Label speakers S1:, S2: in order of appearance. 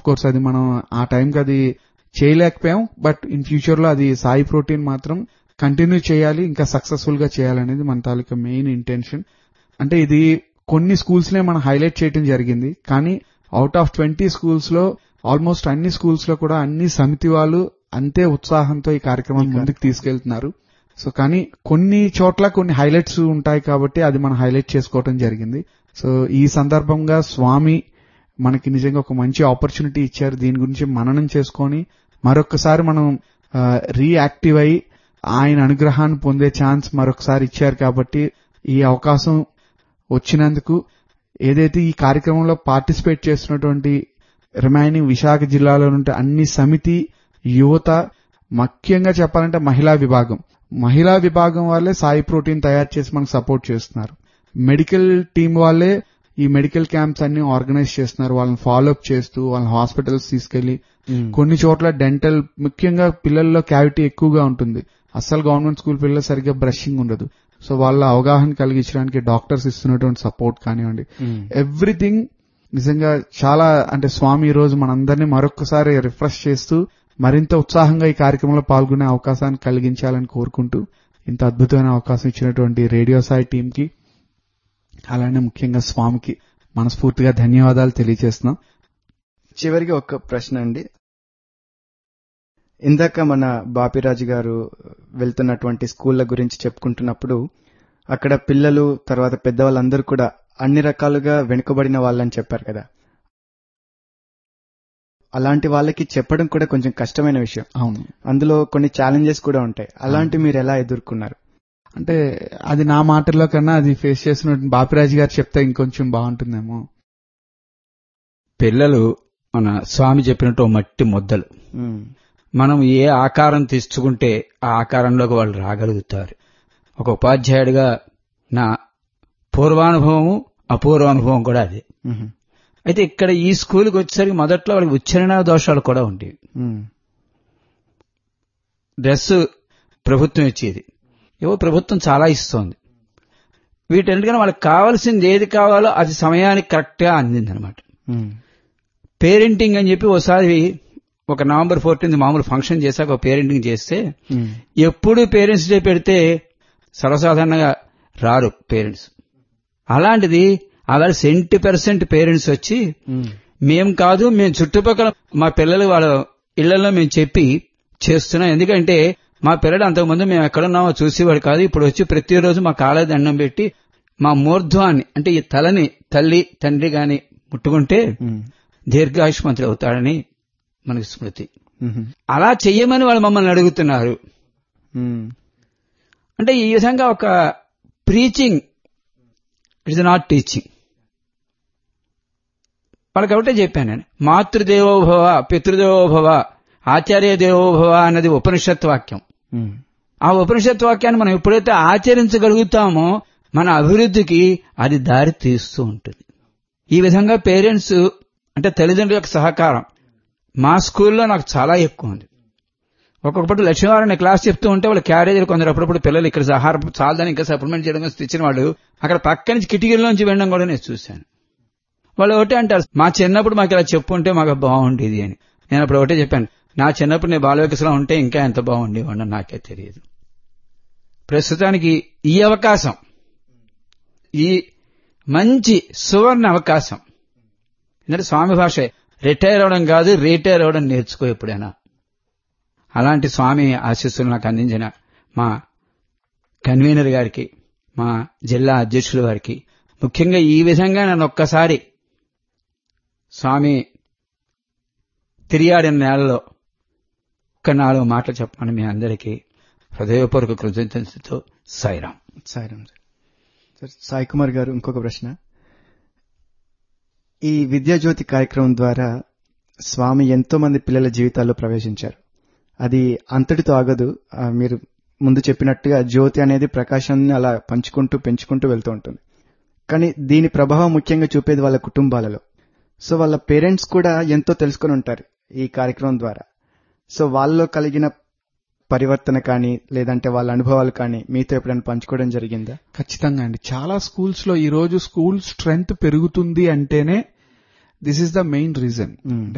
S1: Course అది మనం ఆ టైంకి అది చేయలేకపోయాం బట్ ఇన్ ఫ్యూచర్ లో అది సాయి ప్రోటీన్ మాత్రం కంటిన్యూ చేయాలి ఇంకా సక్సెస్ఫుల్ గా చేయాలనేది మన తాలూకా మెయిన్ ఇంటెన్షన్ అంటే ఇది కొన్ని స్కూల్స్ నే మనం హైలైట్ చేయడం జరిగింది కానీ అవుట్ ఆఫ్ ట్వంటీ స్కూల్స్ లో ఆల్మోస్ట్ అన్ని స్కూల్స్ లో కూడా అన్ని సమితి వాళ్ళు అంతే ఉత్సాహంతో ఈ కార్యక్రమం ముందుకు తీసుకెళ్తున్నారు సో కానీ కొన్ని చోట్ల కొన్ని హైలైట్స్ ఉంటాయి కాబట్టి అది మనం హైలైట్ చేసుకోవడం జరిగింది సో ఈ సందర్భంగా స్వామి మనకి నిజంగా ఒక మంచి ఆపర్చునిటీ ఇచ్చారు దీని గురించి మననం చేసుకొని మరొకసారి మనం రీయాక్టివ్ అయి ఆయన అనుగ్రహాన్ని పొందే ఛాన్స్ మరొకసారి ఇచ్చారు కాబట్టి ఈ అవకాశం వచ్చినందుకు ఏదైతే ఈ కార్యక్రమంలో పార్టిసిపేట్ చేస్తున్నటువంటి రిమైనింగ్ విశాఖ జిల్లాలో నుండి అన్ని సమితి యువత ముఖ్యంగా చెప్పాలంటే మహిళా విభాగం మహిళా విభాగం వాళ్ళే సాయి ప్రోటీన్ తయారు చేసి మనకు సపోర్ట్ చేస్తున్నారు మెడికల్ టీం వాళ్ళే ఈ మెడికల్ క్యాంప్స్ అన్ని ఆర్గనైజ్ చేస్తున్నారు వాళ్ళని ఫాలో అప్ చేస్తూ వాళ్ళని హాస్పిటల్స్ తీసుకెళ్లి కొన్ని చోట్ల డెంటల్ ముఖ్యంగా పిల్లల్లో క్యావిటీ ఎక్కువగా ఉంటుంది అస్సలు గవర్నమెంట్ స్కూల్ పిల్లలు సరిగ్గా బ్రషింగ్ ఉండదు సో వాళ్ళ అవగాహన కలిగించడానికి డాక్టర్స్ ఇస్తున్నటువంటి సపోర్ట్ కానివ్వండి ఎవ్రీథింగ్ నిజంగా చాలా అంటే స్వామి ఈ రోజు మనందరినీ మరొకసారి రిఫ్రెష్ చేస్తూ మరింత ఉత్సాహంగా ఈ కార్యక్రమంలో పాల్గొనే అవకాశాన్ని కలిగించాలని కోరుకుంటూ ఇంత అద్భుతమైన అవకాశం ఇచ్చినటువంటి రేడియో సాయి టీం కి అలానే ముఖ్యంగా స్వామికి మనస్ఫూర్తిగా ధన్యవాదాలు తెలియజేస్తున్నాం
S2: చివరికి ఒక ప్రశ్న అండి ఇందాక మన బాపిరాజు గారు వెళ్తున్నటువంటి స్కూళ్ళ గురించి చెప్పుకుంటున్నప్పుడు అక్కడ పిల్లలు తర్వాత పెద్దవాళ్ళందరూ కూడా అన్ని రకాలుగా వెనుకబడిన వాళ్ళని చెప్పారు కదా అలాంటి వాళ్ళకి చెప్పడం కూడా కొంచెం కష్టమైన విషయం
S1: అవును
S2: అందులో కొన్ని ఛాలెంజెస్ కూడా ఉంటాయి అలాంటి మీరు ఎలా ఎదుర్కొన్నారు
S1: అంటే అది నా మాటల్లో కన్నా అది ఫేస్ చేసిన బాపిరాజు గారు చెప్తే ఇంకొంచెం బాగుంటుందేమో
S3: పిల్లలు మన స్వామి చెప్పినట్టు ఓ మట్టి ముద్దలు
S2: ఉమ్,
S3: మనం ఏ ఆకారం తెచ్చుకుంటే ఆ ఆకారంలోకి వాళ్ళు రాగలుగుతారు ఒక ఉపాధ్యాయుడిగా నా పూర్వానుభవము అపూర్వానుభవం కూడా అదే
S2: ఉమ్,
S3: అయితే ఇక్కడ ఈ స్కూల్కి వచ్చేసరికి మొదట్లో వాళ్ళకి ఉచ్చారణ దోషాలు కూడా ఉండేవి
S2: ఉమ్,
S3: డ్రెస్ ప్రభుత్వం ఇచ్చేది ఏవో ప్రభుత్వం చాలా ఇస్తోంది వీటన్నిటికన్నా వాళ్ళకి కావాల్సింది ఏది కావాలో అది సమయానికి కరెక్ట్గా అందిందనమాట
S2: ఉమ్,
S3: పేరెంటింగ్ అని చెప్పి ఒకసారి ఒక నవంబర్ ఫోర్టీన్త్ మామూలు ఫంక్షన్ చేశాక ఒక పేరెంటింగ్ చేస్తే
S2: ఉమ్,
S3: ఎప్పుడు పేరెంట్స్ డే పెడితే సర్వసాధారణంగా రారు పేరెంట్స్ అలాంటిది అలా సెంటీ పర్సెంట్ పేరెంట్స్ వచ్చి
S2: ఉమ్,
S3: మేం కాదు మేము చుట్టుపక్కల మా పిల్లలు వాళ్ళ ఇళ్లలో మేము చెప్పి చేస్తున్నాం ఎందుకంటే మా పిల్లలు అంతకుముందు మేము ఎక్కడున్నామో చూసేవాడు కాదు ఇప్పుడు వచ్చి ప్రతిరోజు మా కాళ్ళ దండం పెట్టి మా మూర్ధ్వాన్ని అంటే ఈ తలని తల్లి తండ్రి గాని ముట్టుకుంటే
S2: ఉమ్,
S3: దీర్ఘాయుష్మంతుడు అవుతాడని మనకి స్మృతి
S2: ఉమ్,
S3: అలా చెయ్యమని వాళ్ళు మమ్మల్ని అడుగుతున్నారు
S2: ఉమ్,
S3: అంటే ఈ విధంగా ఒక ప్రీచింగ్ ఇట్స్ నాట్ టీచింగ్ వాళ్ళకి ఒకటే చెప్పాను నేను మాతృదేవోభవ పితృదేవోభవ ఆచార్య దేవోభవ అన్నది ఉపనిషత్ వాక్యం
S2: ఉమ్,
S3: ఆ ఉపనిషత్ వాక్యాన్ని మనం ఎప్పుడైతే ఆచరించగలుగుతామో మన అభివృద్ధికి అది దారి తీస్తూ ఉంటుంది ఈ విధంగా పేరెంట్స్ అంటే తల్లిదండ్రుల యొక్క సహకారం మా స్కూల్లో నాకు చాలా ఎక్కువ ఉంది ఒక్కొక్కటి లక్ష్మీవారం క్లాస్ చెప్తూ ఉంటే వాళ్ళ క్యారేజీలు కొందరు అప్పుడప్పుడు పిల్లలు ఇక్కడ ఆహారం చాలని ఇంకా సప్లిమెంట్ చేయడం కోసం తెచ్చిన వాళ్ళు అక్కడ పక్క నుంచి కిటికీల్లోంచి వెళ్ళడం కూడా నేను చూశాను వాళ్ళు ఒకటే అంటారు మా చిన్నప్పుడు మాకు ఇలా చెప్పుంటే మాకు బాగుండేది అని నేను అప్పుడు ఒకటే చెప్పాను నా చిన్నప్పుడు నేను బాలవికసలో ఉంటే ఇంకా ఎంత బాగుండేవాడినో నాకే తెలియదు ప్రస్తుతానికి ఈ అవకాశం ఈ మంచి సువర్ణ అవకాశం ఎందుకంటే స్వామి భాష రిటైర్ అవడం కాదు రిటైర్ అవడం నేర్చుకో ఎప్పుడైనా అలాంటి స్వామి ఆశీస్సులు నాకు అందించిన మా కన్వీనర్ గారికి మా జిల్లా అధ్యక్షుల వారికి ముఖ్యంగా ఈ విధంగా నన్ను ఒక్కసారి స్వామి తిరియాడిన నేలలో ఒక్క నాలుగు మాటలు చెప్పమని మీ అందరికీ హృదయపూర్వక కృతజ్ఞతతో సాయిరాం
S2: సాయిరామ్ సార్ సార్ సాయి కుమార్ గారు ఇంకొక ప్రశ్న ఈ విద్యాజ్యోతి కార్యక్రమం ద్వారా స్వామి ఎంతో మంది పిల్లల జీవితాల్లో ప్రవేశించారు అది అంతటితో ఆగదు ఆ, మీరు ముందు చెప్పినట్టుగా జ్యోతి అనేది ప్రకాశాన్ని అలా పంచుకుంటూ పెంచుకుంటూ వెళ్తూ ఉంటుంది కానీ దీని ప్రభావం ముఖ్యంగా చూపేది వాళ్ళ కుటుంబాలలో సో వాళ్ళ పేరెంట్స్ కూడా ఎంతో తెలుసుకొని ఉంటారు ఈ కార్యక్రమం ద్వారా సో వాళ్ళలో కలిగిన పరివర్తన కానీ లేదంటే వాళ్ళ అనుభవాలు కానీ మీతో ఎప్పుడైనా పంచుకోవడం జరిగిందా
S1: ఖచ్చితంగా అండి చాలా స్కూల్స్ లో ఈ రోజు స్కూల్ స్ట్రెంగ్త్ పెరుగుతుంది అంటేనే this is the main reason
S2: hmm.